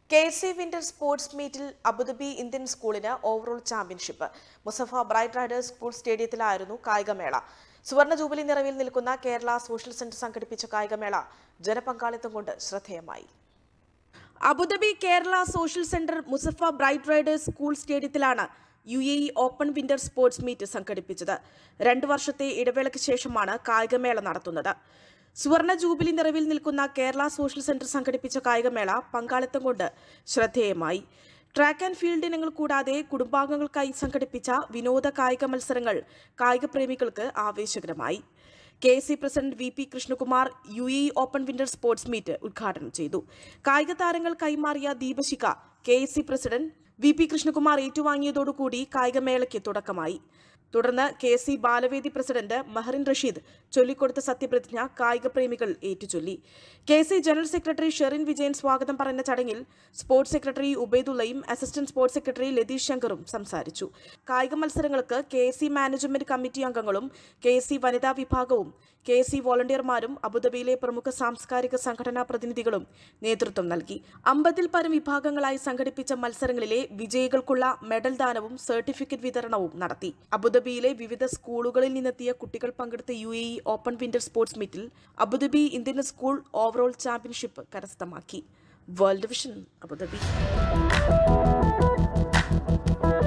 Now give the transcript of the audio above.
K C winter sports മീറ്റിൽ Abu Dhabi Indian സ്കൂളിന് overall championship Musaffah Bright Riders school സ്റ്റേഡിയത്തിലായിരുന്നു കായികമേള സുവർണ ജൂബിലി നിറവിൽ നിൽക്കുന്ന കേരള സോഷ്യൽ സെന്റർ സംഘടിപ്പിച്ച കായികമേള ജനപങ്കാളിത്തം കൊണ്ട് ശ്രദ്ധേയമായി Abu Dhabi Kerala social centre Musaffah Bright Riders school സ്റ്റേഡിയത്തിലാണ് U A E open winter sports meet സംഘടിപ്പിച്ചത് രണ്ടു വർഷത്തെ ഇടവേളയ്ക്ക് ശേഷമാണ് കായികമേള നടത്തുന്നത് സുവർണ ജൂബിലി നിറവിൽ നിൽക്കുന്ന കേരള സോഷ്യൽ സെന്റർ സംഘടിപ്പിച്ച കായികമേള പങ്കാളിത്തം കൊണ്ട് ശ്രദ്ധേയമായി ട്രാക്ക് ആൻഡ് ഫീൽഡ് ഇനങ്ങൾ കൂടാതെ കുടുംബാംഗങ്ങൾക്കായി സംഘടിപ്പിച്ച വിനോദ കായിക മത്സരങ്ങൾ കായിക പ്രേമികൾക്ക് ആവേശകരമായി K S C president V P Krishnakumar U A E open winter sports meet ഉദ്ഘാടനം ചെയ്തു കായിക താരങ്ങൾ കൈമാറിയ ദീപശിഖ K S C president V P Krishnakumar ഏറ്റുവാങ്ങിയതോടുകൂടി കായികമേളയ്ക്ക് തുടക്കമായി തുടർന്ന് K C Balavedi president Mahrin Rasheed ചൊല്ലിക്കൊടുത്ത സത്യപ്രതിജ്ഞ കായിക പ്രേമികൾ ഏറ്റുചൊല്ലി K C general secretary Sherin Vijayan സ്വാഗതം പറഞ്ഞ ചടങ്ങിൽ സ്പോർട്സ് സെക്രട്ടറി ഉബൈദുള്ളയും അസിസ്റ്റന്റ് സ്പോർട്സ് സെക്രട്ടറി ലതീഷ് ശങ്കറും സംസാരിച്ചു കായിക മത്സരങ്ങൾക്ക് കെ സി മാനേജ്മെന്റ് കമ്മിറ്റി അംഗങ്ങളും കെ സി വനിതാ വിഭാഗവും കെ സി വോളണ്ടിയർമാരും അബുദാബിയിലെ പ്രമുഖ സാംസ്കാരിക സംഘടനാ പ്രതിനിധികളും നേതൃത്വം നൽകി അമ്പതിൽ പരം വിഭാഗങ്ങളായി സംഘടിപ്പിച്ച മത്സരങ്ങളിലെ വിജയികൾക്കുള്ള മെഡൽ ദാനവും സർട്ടിഫിക്കറ്റ് വിതരണവും നടത്തി അബുദാബിയിലെ വിവിധ സ്കൂളുകളിൽ നിന്നെത്തിയ കുട്ടികൾ പങ്കെടുത്ത U A E open winter sports മീറ്റിൽ Abu Dhabi Indian school overall championship കരസ്ഥമാക്കി വേൾഡ് വിഷൻ അബുദാബി